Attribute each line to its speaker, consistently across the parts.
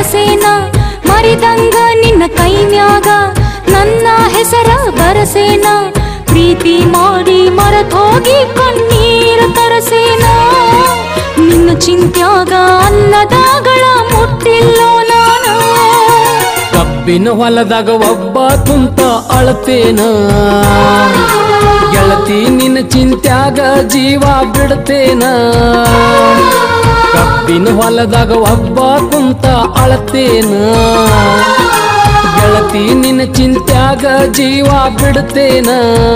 Speaker 1: ಮರಸೇನ ಮರಿದಂಗ ನಿನ್ನ ಕೈನ್ಯಾಗ ನನ್ನ ಹೆಸರ ಬರಸೇನ ಪ್ರೀತಿ ಮಾಡಿ ಮರತೋಗಿ ಕಣ್ಣೀರ ತರಸೇನ ನಿನ್ನ ಚಿಂತ್ಯಾಗ ಅನ್ನದಾಗಳ ಮುಟ್ಟಿಲ್ಲೋ ನಾನು
Speaker 2: ಕಬ್ಬಿನ ಹೊಲದಾಗ ಒಬ್ಬ ಕುಂತ ಅಳತೇನ ಗೆಳತಿ ನಿನ್ನ ಚಿಂತ್ಯಾಗ ಜೀವ ಬಿಡ್ತೇನ ಕಬ್ಬಿನ ಹೊಲದಾಗ ಒಬ್ಬ ಕುಂತ ಅಳತೇನ ಗೆಳತಿ ನಿನ್ನ ಚಿಂತ್ಯಾಗ ಜೀವ ಬಿಡ್ತೇನ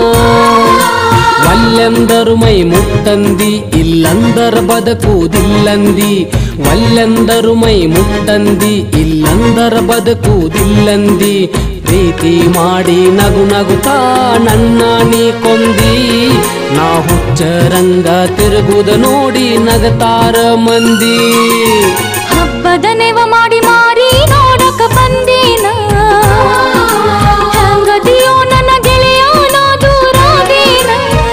Speaker 2: ಒಲ್ಲೆಂದರು ಮೈ ಮುಟ್ಟಂದಿ ಇಲ್ಲಂದರ ಬದುಕುವುದಿಲ್ಲಂದಿ ಒಲ್ಲೆಂದರು ಮೈ ಮುಟ್ಟಂದಿ ಇಲ್ಲಂದರ ಬದುಕುವುದಿಲ್ಲಂದಿ ಪ್ರೀತಿ ಮಾಡಿ ನಗು ನಗುತ್ತಾ ನನ್ನ ನೀ ಕೊಂದಿ ನಾ ಹುಚ್ಚರಂಗ ತಿರುಗುದ ನೋಡಿ ನಗತಾರ ಮಂದಿ
Speaker 1: ಹಬ್ಬದ ನೆವ ಮಾಡಿ ಮಾರಿ ನೋಡಕ ಬಂದೇನ ಹೆಂಗದಿಯೋ ನನ್ನ ಗೆಳೆಯನ ದೂರಾದೇನ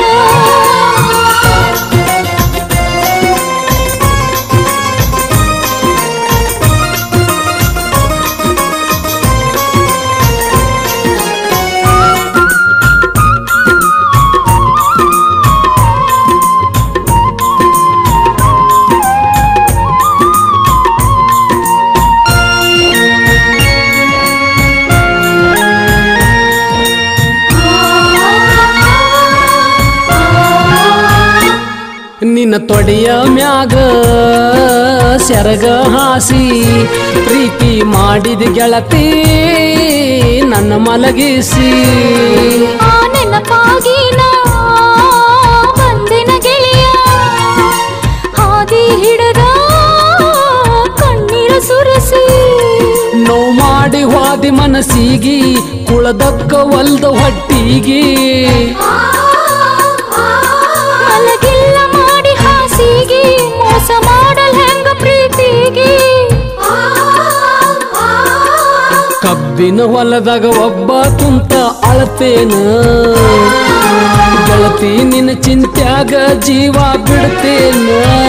Speaker 2: ನಿನ್ನ ತೊಡೆಯ ಮ್ಯಾಗ ಸೆರಗ ಹಾಸಿ ಪ್ರೀತಿ ಮಾಡಿದ ಗೆಳತಿ ನನ್ನ ಮಲಗಿಸಿ
Speaker 1: ಆ ನೆನಪಾಗಿ ನಾ ಬಂದಿನ ಗೆಳೆಯ ಹಾದಿ ಹಿಡದ ಕಣ್ಣೀರ ಸುರಿಸಿ
Speaker 2: ನೋವು ಮಾಡಿ ಹೋದಿ ಮನಸ್ಸಿಗಿ ಕುಳದಕ್ಕ ಒಲ್ದ ಹೊಟ್ಟಿಗಿ
Speaker 1: ಮಲಗಿಲ್ಲ ಮಾಡಿ ಹಾಸಿಗೆ ಮೋಸ ಮಾಡಲ್ ಹೆಂಗ ಪ್ರೀತಿಗೆ
Speaker 2: ಕಬ್ಬಿನ ಹೊಲದಾಗ ಒಬ್ಬ ಕುಂತ ಅಳತೇನ ಗೆಳತಿ ನಿನ್ನ ಚಿಂತ್ಯಾಗ ಜೀವ ಬಿಡ್ತೇನ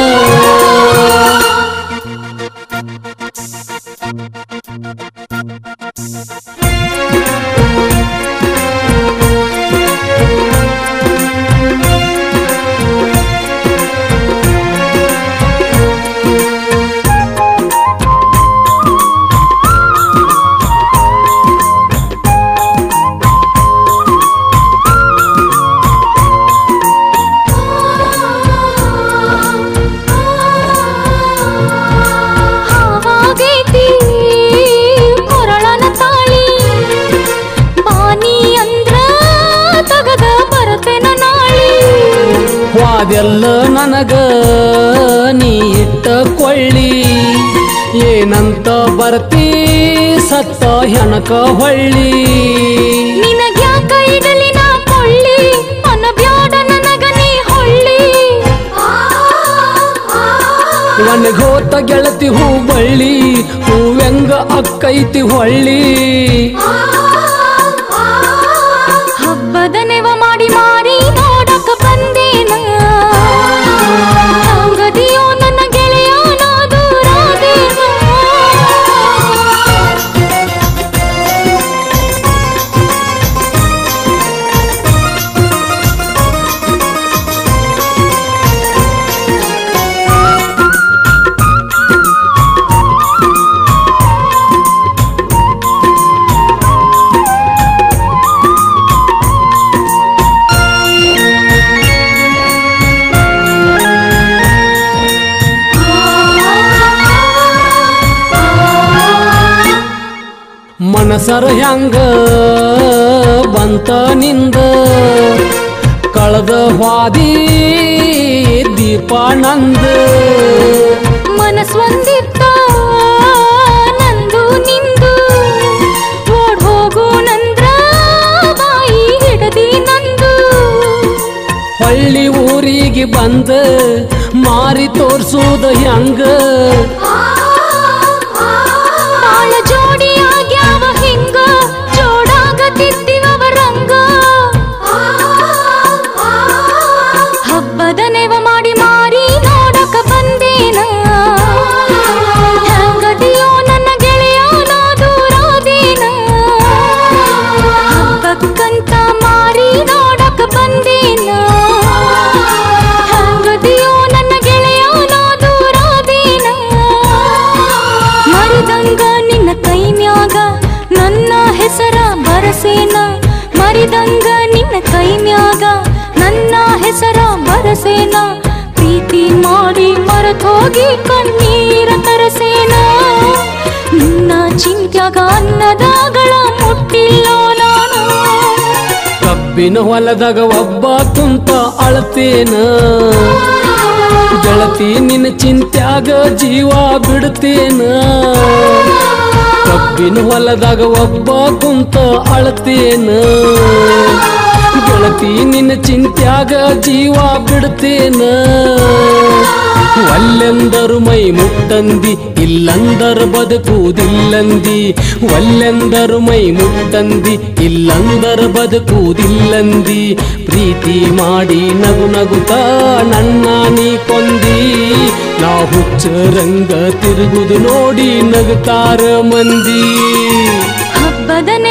Speaker 1: ಹಾವಾಗೈತಿ ಕೊರಳನ ತಾಳಿ ಬಾನಿ ಅಂದ್ರ ತಗದ ಬರತೆನ ನಾಳಿ
Speaker 2: ವಾದೆಲ್ಲ ನನಗ ನೀ ಇಟ್ಟ ಕೊಳ್ಳಿ ಏನಂತ ಬರ್ತಿ ಸತ್ತ ಹೆಣಕ ಹೊಳ್ಳಿ
Speaker 1: ನಿನಗ್ಯಾಕ ಇಡಲಿ ನಾ ಕೊಳ್ಳಿ ಅನ್ನ ಬ್ಯಾಡ ನನಗ ನೀ ಹೊಳ್ಳಿ
Speaker 2: ಒಣಗೋತ ಗೆಳತಿ ಹೂ ಬಳ್ಳಿ ಹೂವೆಂಗ ಅಕ್ಕೈತಿ ಹೊಳ್ಳಿ
Speaker 1: ಹಬ್ಬದ ನೆವ ಮಾಡಿ ಮಾರಿ ನೋಡಕ ಬಂದೇನ ಹಂಗದಿಯೋ ನನ್ನ ಗೆಳೆಯನ ದೂರಾದೇನ
Speaker 2: ಮನಸರ ಹೆಂಗ ಬಂತ ನಿಂದ ಕಳೆದ ಹಾದಿ ದೀಪಾನಂದ
Speaker 1: ಮನಸ್ಸೊಂದಿತ್ತ ನಂದು ನಿಂದು ಓಡ್ ಹೋಗು ನಂದ್ರ ಬಾಯಿ ಹಿಡದಿ ನಂದು
Speaker 2: ಹಳ್ಳಿ ಊರಿಗೆ ಬಂದ ಮಾರಿ ತೋರ್ಸುದ ಹೆಂಗ
Speaker 1: ಬಾಳ ಜೋಡಿ ಆಗ್ಯಾವ ಹಿಂಗ ಜೋಡಾಗತಿದ್ದಿವವ ರಂಗ ಹಬ್ಬದ ನೆವ ಮಾಡಿ ಮಾರಿ ನೋಡಕ ಬಂದೇನ ಹೆಂಗದಿಯೋ ನನ್ನ ಗೆಳೆಯ ಮನಸೇನ ಪ್ರೀತಿ ಮಾಡಿ ಮರೆತೋಗಿ ಕಣ್ಣೀರ ತರಸೇನ ನಿನ್ನ ಚಿಂತ್ಯಾಗ ಅನ್ನದಾಗಳ ಮುಟ್ಟಿಲ್ಲೋ ನಾನು
Speaker 2: ಕಬ್ಬಿನ ಹೊಲದಾಗ ಒಬ್ಬ ಕುಂತ ಅಳತೇನ ಗೆಳತಿ ನಿನ್ನ ಚಿಂತ್ಯಾಗ ಜೀವ ಬಿಡ್ತೇನ ಕಬ್ಬಿನ ಹೊಲದಾಗ ಒಬ್ಬ ಕುಂತ ಅಳತೇನ ಗೆಳತಿ ನಿನ್ನ ಚಿಂತ್ಯಾಗ ಜೀವ ಬಿಡ್ತೇನ ಒಲ್ಲೆಂದರು ಮೈ ಮುಟ್ಟಂದಿ ಇಲ್ಲಂದರ ಬದುಕುವುದಿಲ್ಲಂದಿ ಒಲ್ಲೆಂದರು ಮೈ ಮುಟ್ಟಂದಿ ಇಲ್ಲಂದರ ಬದುಕುವುದಿಲ್ಲಂದಿ ಪ್ರೀತಿ ಮಾಡಿ ನಗು ನಗುತ್ತಾ ನನ್ನ ನೀ ಕೊಂದಿ ನಾ ಹುಚ್ಚ ರಂಗ ತಿರುಗುದು ನೋಡಿ ನಗುತ್ತಾರ ಮಂದಿ
Speaker 1: ಹಬ್ಬದ